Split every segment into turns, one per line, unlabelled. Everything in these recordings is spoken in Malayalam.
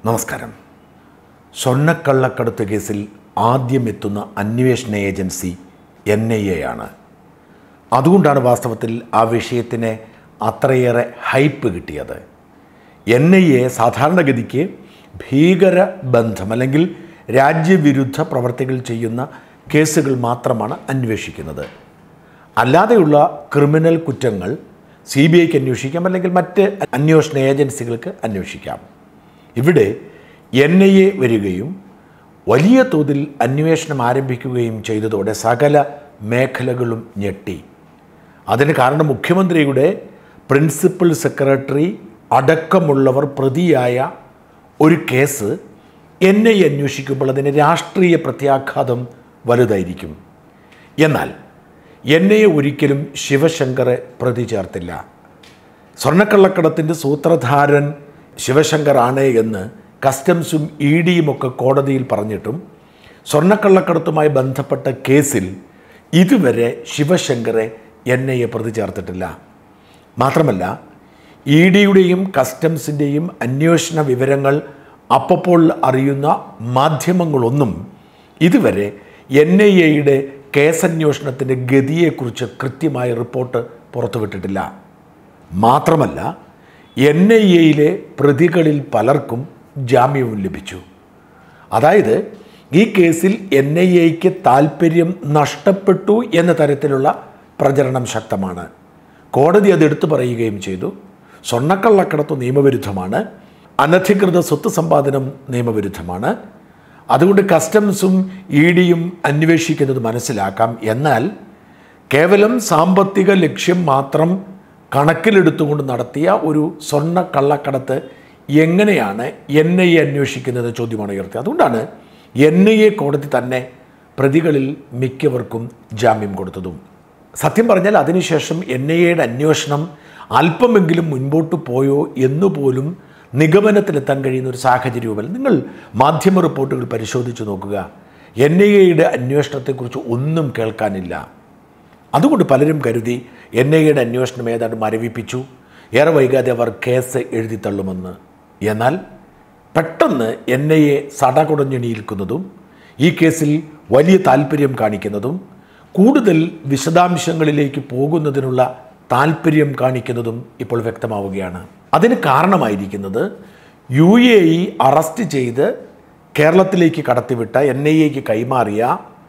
നമസ്കാരം സ്വർണ്ണക്കള്ളക്കടത്ത് കേസിൽ ആദ്യം എത്തുന്ന അന്വേഷണ ഏജൻസി എൻ ഐ എ ആണ് അതുകൊണ്ടാണ് വാസ്തവത്തിൽ ആ വിഷയത്തിന് അത്രയേറെ ഹൈപ്പ് കിട്ടിയത് എൻ ഐ എ സാധാരണഗതിക്ക് ഭീകര ബന്ധം അല്ലെങ്കിൽ രാജ്യവിരുദ്ധ പ്രവർത്തികൾ ചെയ്യുന്ന കേസുകൾ മാത്രമാണ് അന്വേഷിക്കുന്നത് അല്ലാതെയുള്ള ക്രിമിനൽ കുറ്റങ്ങൾ സി ബി ഐക്ക് അന്വേഷിക്കാം അല്ലെങ്കിൽ മറ്റ് അന്വേഷണ ഏജൻസികൾക്ക് അന്വേഷിക്കാം ഇവിടെ എൻ ഐ എ വരികയും വലിയ തോതിൽ അന്വേഷണം ആരംഭിക്കുകയും ചെയ്തതോടെ സകല മേഖലകളും ഞെട്ടി അതിന് കാരണം മുഖ്യമന്ത്രിയുടെ പ്രിൻസിപ്പൽ സെക്രട്ടറി അടക്കമുള്ളവർ പ്രതിയായ ഒരു കേസ് എൻ ഐ അന്വേഷിക്കുമ്പോൾ അതിന് രാഷ്ട്രീയ പ്രത്യാഘാതം വലുതായിരിക്കും എന്നാൽ എൻ ഐ ഒരിക്കലും ശിവശങ്കറെ പ്രതി ചേർത്തില്ല സ്വർണ്ണക്കള്ളക്കടത്തിൻ്റെ സൂത്രധാരൻ ശിവശങ്കർ ആണ് എന്ന് കസ്റ്റംസും ഇ ഡിയും ഒക്കെ കോടതിയിൽ പറഞ്ഞിട്ടും സ്വർണ്ണക്കള്ളക്കടത്തുമായി ബന്ധപ്പെട്ട കേസിൽ ഇതുവരെ ശിവശങ്കറെ എൻ ഐ എ പ്രതി ചേർത്തിട്ടില്ല മാത്രമല്ല ഇ ഡിയുടെയും കസ്റ്റംസിൻ്റെയും അന്വേഷണ വിവരങ്ങൾ അപ്പപ്പോൾ അറിയുന്ന മാധ്യമങ്ങളൊന്നും ഇതുവരെ എൻ ഐ എയുടെ കേസന്വേഷണത്തിൻ്റെ ഗതിയെക്കുറിച്ച് കൃത്യമായ റിപ്പോർട്ട് പുറത്തുവിട്ടിട്ടില്ല മാത്രമല്ല എൻ ഐ എയിലെ പ്രതികളിൽ പലർക്കും ജാമ്യവും ലഭിച്ചു അതായത് ഈ കേസിൽ എൻ ഐ എക്ക് താല്പര്യം നഷ്ടപ്പെട്ടു എന്ന തരത്തിലുള്ള പ്രചരണം ശക്തമാണ് കോടതി അത് എടുത്തു പറയുകയും ചെയ്തു സ്വർണ്ണക്കള്ളക്കടത്ത് നിയമവിരുദ്ധമാണ് അനധികൃത സ്വത്ത് സമ്പാദനം നിയമവിരുദ്ധമാണ് അതുകൊണ്ട് കസ്റ്റംസും ഇ ഡിയും അന്വേഷിക്കുന്നത് മനസ്സിലാക്കാം എന്നാൽ കേവലം സാമ്പത്തിക ലക്ഷ്യം മാത്രം കണക്കിലെടുത്തുകൊണ്ട് നടത്തിയ ഒരു സ്വർണ്ണ കള്ളക്കടത്ത് എങ്ങനെയാണ് എൻ ഐ എ അന്വേഷിക്കുന്നത് ചോദ്യമാണ് ഉയർത്തിയത് അതുകൊണ്ടാണ് എൻ ഐ എ കോടതി തന്നെ പ്രതികളിൽ മിക്കവർക്കും ജാമ്യം കൊടുത്തതും സത്യം പറഞ്ഞാൽ അതിനുശേഷം എൻ ഐ എയുടെ അന്വേഷണം അല്പമെങ്കിലും മുൻപോട്ട് പോയോ എന്നുപോലും നിഗമനത്തിലെത്താൻ കഴിയുന്ന ഒരു സാഹചര്യവുമല്ല നിങ്ങൾ മാധ്യമ റിപ്പോർട്ടുകൾ പരിശോധിച്ച് നോക്കുക എൻ ഐ എയുടെ അന്വേഷണത്തെക്കുറിച്ച് ഒന്നും കേൾക്കാനില്ല അതുകൊണ്ട് പലരും കരുതി എൻ ഐ എയുടെ അന്വേഷണം ഏതാണ്ട് മരവിപ്പിച്ചു ഏറെ വൈകാതെ അവർ കേസ് എഴുതിത്തള്ളുമെന്ന് എന്നാൽ പെട്ടെന്ന് എൻ ഐ എ സടകുടഞ്ഞെണിയിൽക്കുന്നതും ഈ കേസിൽ വലിയ താല്പര്യം കാണിക്കുന്നതും കൂടുതൽ വിശദാംശങ്ങളിലേക്ക് പോകുന്നതിനുള്ള താല്പര്യം കാണിക്കുന്നതും ഇപ്പോൾ വ്യക്തമാവുകയാണ് അതിന് കാരണമായിരിക്കുന്നത് യു എ ഇ അറസ്റ്റ് ചെയ്ത് കേരളത്തിലേക്ക് കടത്തിവിട്ട എൻ ഐ എക്ക് കൈമാറിയ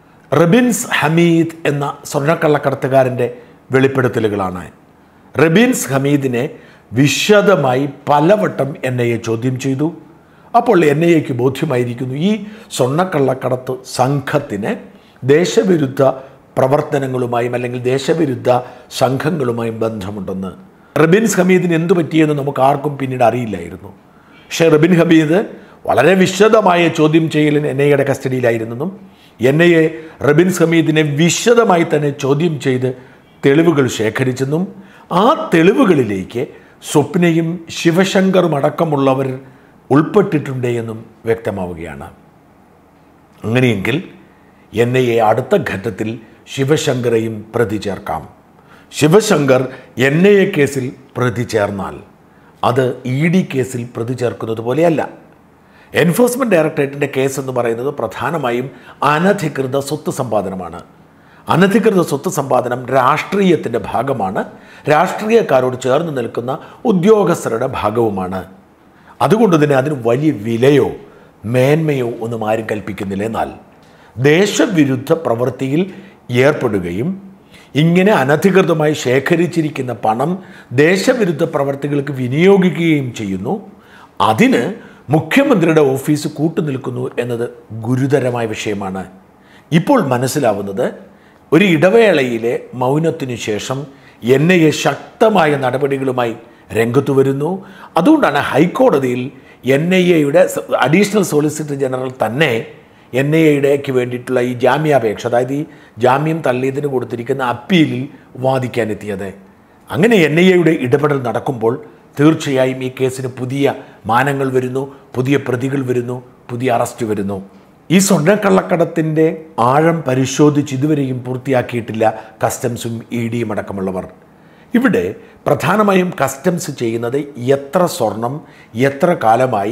റബിൻസ് ഹമീദ് എന്ന സ്വർണ്ണക്കള്ളക്കടത്തുകാരൻ്റെ വെളിപ്പെടുത്തലുകളാണ് റബിൻസ് ഹമീദിനെ വിശദമായി പലവട്ടം എൻ ഐ എ ചോദ്യം ചെയ്തു അപ്പോൾ എൻ ഐ എക്ക് ബോധ്യമായിരിക്കുന്നു ഈ സ്വർണ്ണക്കള്ളക്കടത്ത് സംഘത്തിന് ദേശവിരുദ്ധ പ്രവർത്തനങ്ങളുമായും അല്ലെങ്കിൽ ദേശവിരുദ്ധ സംഘങ്ങളുമായും ബന്ധമുണ്ടെന്ന് റബിൻസ് ഹമീദിന് എന്തു പറ്റിയെന്ന് നമുക്ക് ആർക്കും പിന്നീട് അറിയില്ലായിരുന്നു പക്ഷേ റബിൻ ഹമീദ് വളരെ വിശദമായ ചോദ്യം ചെയ്യലിന് എൻ ഐയുടെ കസ്റ്റഡിയിലായിരുന്നെന്നും എൻ ഐ എ റബിൻസ് ഹമീദിനെ വിശദമായി തന്നെ ചോദ്യം ചെയ്ത് തെളിവുകൾ ശേഖരിച്ചെന്നും ആ തെളിവുകളിലേക്ക് സ്വപ്നയും ശിവശങ്കറും അടക്കമുള്ളവർ ഉൾപ്പെട്ടിട്ടുണ്ട് എന്നും വ്യക്തമാവുകയാണ് അങ്ങനെയെങ്കിൽ എൻ ഐ എ അടുത്ത ഘട്ടത്തിൽ ശിവശങ്കറെയും പ്രതി ചേർക്കാം ശിവശങ്കർ എൻ ഐ എ കേസിൽ പ്രതി ചേർന്നാൽ അത് ഇ ഡി കേസിൽ പ്രതി ചേർക്കുന്നത് പോലെയല്ല എൻഫോഴ്സ്മെൻറ്റ് ഡയറക്ടറേറ്റിൻ്റെ കേസ് എന്ന് പറയുന്നത് പ്രധാനമായും അനധികൃത സ്വത്ത് സമ്പാദനമാണ് അനധികൃത സ്വത്ത് സമ്പാദനം രാഷ്ട്രീയത്തിൻ്റെ ഭാഗമാണ് രാഷ്ട്രീയക്കാരോട് ചേർന്ന് നിൽക്കുന്ന ഉദ്യോഗസ്ഥരുടെ ഭാഗവുമാണ് അതുകൊണ്ട് തന്നെ അതിന് വലിയ വിലയോ മേന്മയോ ഒന്നും ആരും കൽപ്പിക്കുന്നില്ല എന്നാൽ ദേശവിരുദ്ധ പ്രവൃത്തിയിൽ ഏർപ്പെടുകയും ഇങ്ങനെ അനധികൃതമായി ശേഖരിച്ചിരിക്കുന്ന പണം ദേശവിരുദ്ധ പ്രവർത്തികൾക്ക് വിനിയോഗിക്കുകയും ചെയ്യുന്നു അതിന് മുഖ്യമന്ത്രിയുടെ ഓഫീസ് കൂട്ടുനിൽക്കുന്നു എന്നത് ഗുരുതരമായ വിഷയമാണ് ഇപ്പോൾ മനസ്സിലാവുന്നത് ഒരു ഇടവേളയിലെ മൗനത്തിനു ശേഷം എൻ ഐ എ ശക്തമായ നടപടികളുമായി രംഗത്ത് വരുന്നു അതുകൊണ്ടാണ് ഹൈക്കോടതിയിൽ എൻ ഐ എയുടെ അഡീഷണൽ സോളിസിറ്റർ ജനറൽ തന്നെ എൻ ഐ എയുടെക്ക് വേണ്ടിയിട്ടുള്ള ഈ ജാമ്യാപേക്ഷ അതായത് ഈ ജാമ്യം തള്ളിയതിന് കൊടുത്തിരിക്കുന്ന അപ്പീലിൽ വാദിക്കാനെത്തിയത് അങ്ങനെ എൻ ഐ എയുടെ ഇടപെടൽ നടക്കുമ്പോൾ തീർച്ചയായും ഈ കേസിന് പുതിയ മാനങ്ങൾ വരുന്നു പുതിയ പ്രതികൾ വരുന്നു പുതിയ അറസ്റ്റ് വരുന്നു ഈ സ്വർണ്ണക്കള്ളക്കടത്തിൻ്റെ ആഴം പരിശോധിച്ച് ഇതുവരെയും പൂർത്തിയാക്കിയിട്ടില്ല കസ്റ്റംസും ഇ ഡിയും അടക്കമുള്ളവർ ഇവിടെ പ്രധാനമായും കസ്റ്റംസ് ചെയ്യുന്നത് എത്ര സ്വർണം എത്ര കാലമായി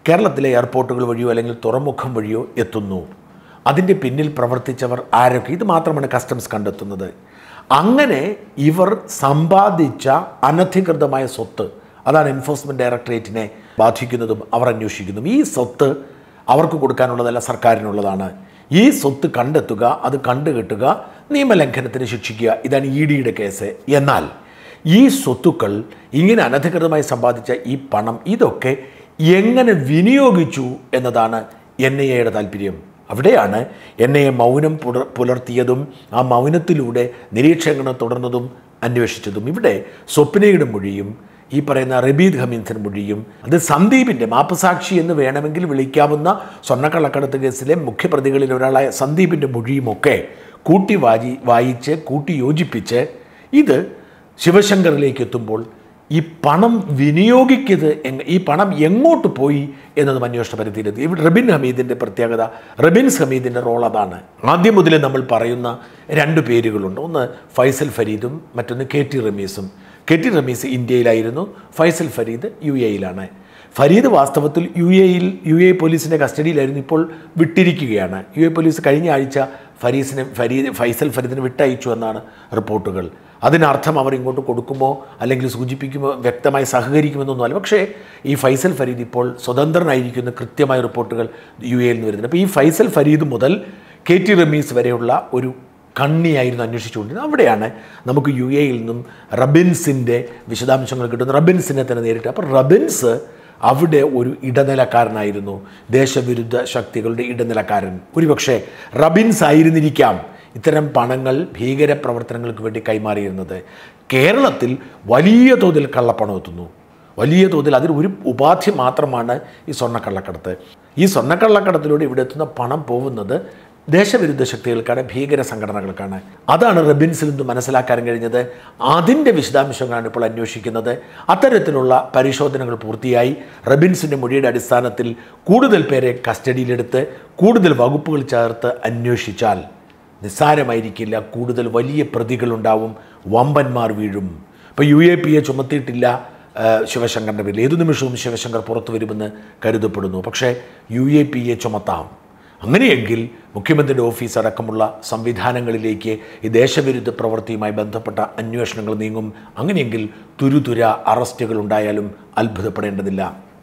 കേരളത്തിലെ എയർപോർട്ടുകൾ വഴിയോ അല്ലെങ്കിൽ തുറമുഖം വഴിയോ എത്തുന്നു അതിൻ്റെ പിന്നിൽ പ്രവർത്തിച്ചവർ ആരൊക്കെ ഇത് മാത്രമാണ് കസ്റ്റംസ് കണ്ടെത്തുന്നത് അങ്ങനെ ഇവർ സമ്പാദിച്ച അനധികൃതമായ സ്വത്ത് അതാണ് എൻഫോഴ്സ്മെൻറ്റ് ഡയറക്ടറേറ്റിനെ ബാധിക്കുന്നതും അവർ അന്വേഷിക്കുന്നതും ഈ സ്വത്ത് അവർക്ക് കൊടുക്കാനുള്ളതല്ല സർക്കാരിനുള്ളതാണ് ഈ സ്വത്ത് കണ്ടെത്തുക അത് കണ്ടുകെട്ടുക നിയമലംഘനത്തിന് ശിക്ഷിക്കുക ഇതാണ് ഇ ഡിയുടെ കേസ് എന്നാൽ ഈ സ്വത്തുക്കൾ ഇങ്ങനെ അനധികൃതമായി സമ്പാദിച്ച ഈ പണം ഇതൊക്കെ എങ്ങനെ വിനിയോഗിച്ചു എന്നതാണ് എൻ ഐ എയുടെ താല്പര്യം അവിടെയാണ് എൻ ഐ എ മൗനം പുലർ പുലർത്തിയതും ആ മൗനത്തിലൂടെ നിരീക്ഷണങ്ങൾ തുടർന്നതും അന്വേഷിച്ചതും ഇവിടെ സ്വപ്നയുടെ മൊഴിയും ഈ പറയുന്ന റബീദ് ഹമീൻസൻ മൊഴിയും അത് സന്ദീപിൻ്റെ മാപ്പസാക്ഷി എന്ന് വേണമെങ്കിൽ വിളിക്കാവുന്ന സ്വർണ്ണക്കള്ളക്കടത്ത് കേസിലെ മുഖ്യപ്രതികളിൽ ഒരാളായ സന്ദീപിൻ്റെ മൊഴിയുമൊക്കെ കൂട്ടി വായി വായിച്ച് കൂട്ടി യോജിപ്പിച്ച് ഇത് ശിവശങ്കറിലേക്ക് എത്തുമ്പോൾ ഈ പണം വിനിയോഗിക്കത് എങ് ഈ പണം എങ്ങോട്ട് പോയി എന്നതും അന്വേഷണ പരിധിയിലെത്തി ഇവിടെ റബിൻ ഹമീദിൻ്റെ പ്രത്യേകത റബിൻസ് ഹമീദിൻ്റെ റോൾ അതാണ് ആദ്യം മുതലേ നമ്മൾ പറയുന്ന രണ്ട് പേരുകളുണ്ട് ഒന്ന് ഫൈസൽ ഫരീദും മറ്റൊന്ന് കെ ടി റമീസും കെ ടി റമീസ് ഇന്ത്യയിലായിരുന്നു ഫൈസൽ ഫരീദ് യു എയിലാണ് ഫരീദ് വാസ്തവത്തിൽ യു എയിൽ യു എ പോലീസിൻ്റെ കസ്റ്റഡിയിലായിരുന്നു ഇപ്പോൾ വിട്ടിരിക്കുകയാണ് യു എ പോലീസ് കഴിഞ്ഞ ആഴ്ച ഫരീസിനെ ഫരീദ് ഫൈസൽ ഫരീദിനെ വിട്ടയച്ചു എന്നാണ് റിപ്പോർട്ടുകൾ അതിനർത്ഥം അവർ ഇങ്ങോട്ട് കൊടുക്കുമോ അല്ലെങ്കിൽ സൂചിപ്പിക്കുമോ വ്യക്തമായി സഹകരിക്കുമെന്നൊന്നുമല്ല പക്ഷേ ഈ ഫൈസൽ ഫരീദ് ഇപ്പോൾ സ്വതന്ത്രനായിരിക്കുന്ന കൃത്യമായ റിപ്പോർട്ടുകൾ യു എയിൽ നിന്ന് വരുന്നുണ്ട് അപ്പോൾ ഈ ഫൈസൽ ഫരീദ് മുതൽ കെ ടി റമീസ് വരെയുള്ള ഒരു കണ്ണിയായിരുന്നു അന്വേഷിച്ചുകൊണ്ടിരുന്നത് അവിടെയാണ് നമുക്ക് യു എയിൽ നിന്നും റബിൻസിൻ്റെ വിശദാംശങ്ങൾ കിട്ടുന്നത് റബിൻസിനെ തന്നെ നേരിട്ട് അപ്പോൾ റബിൻസ് അവിടെ ഒരു ഇടനിലക്കാരനായിരുന്നു ദേശവിരുദ്ധ ശക്തികളുടെ ഇടനിലക്കാരൻ ഒരുപക്ഷെ റബിൻസ് ആയിരുന്നിരിക്കാം ഇത്തരം പണങ്ങൾ ഭീകര പ്രവർത്തനങ്ങൾക്ക് വേണ്ടി കൈമാറിയിരുന്നത് കേരളത്തിൽ വലിയ തോതിൽ കള്ളപ്പണം എത്തുന്നു വലിയ തോതിൽ അതിൽ ഒരു ഉപാധി മാത്രമാണ് ഈ സ്വർണ്ണക്കള്ളക്കടത്ത് ഈ സ്വർണ്ണക്കള്ളക്കടത്തിലൂടെ ഇവിടെ എത്തുന്ന പണം പോകുന്നത് ദേശവിരുദ്ധ ശക്തികൾക്കാണ് ഭീകര സംഘടനകൾക്കാണ് അതാണ് റബിൻസിൽ നിന്ന് മനസ്സിലാക്കാൻ കഴിഞ്ഞത് അതിൻ്റെ വിശദാംശങ്ങളാണ് ഇപ്പോൾ അന്വേഷിക്കുന്നത് അത്തരത്തിലുള്ള പരിശോധനകൾ പൂർത്തിയായി റബിൻസിൻ്റെ മൊഴിയുടെ അടിസ്ഥാനത്തിൽ കൂടുതൽ പേരെ കസ്റ്റഡിയിലെടുത്ത് കൂടുതൽ വകുപ്പുകൾ ചേർത്ത് അന്വേഷിച്ചാൽ നിസ്സാരമായിരിക്കില്ല കൂടുതൽ വലിയ പ്രതികളുണ്ടാവും വമ്പന്മാർ വീഴും ഇപ്പോൾ യു എ പി എ ചുമത്തിയിട്ടില്ല ആ, ശിവശങ്കറിൻ്റെ പേരിൽ ഏതു നിമിഷവും ശിവശങ്കർ പുറത്തു വരുമെന്ന് കരുതപ്പെടുന്നു പക്ഷേ യു എ പി എ ചുമത്താം അങ്ങനെയെങ്കിൽ മുഖ്യമന്ത്രിയുടെ ഓഫീസ് അടക്കമുള്ള സംവിധാനങ്ങളിലേക്ക് ഈ ദേശവിരുദ്ധ പ്രവൃത്തിയുമായി ബന്ധപ്പെട്ട അന്വേഷണങ്ങൾ നീങ്ങും അങ്ങനെയെങ്കിൽ തുരുതുര അറസ്റ്റുകൾ ഉണ്ടായാലും അത്ഭുതപ്പെടേണ്ടതില്ല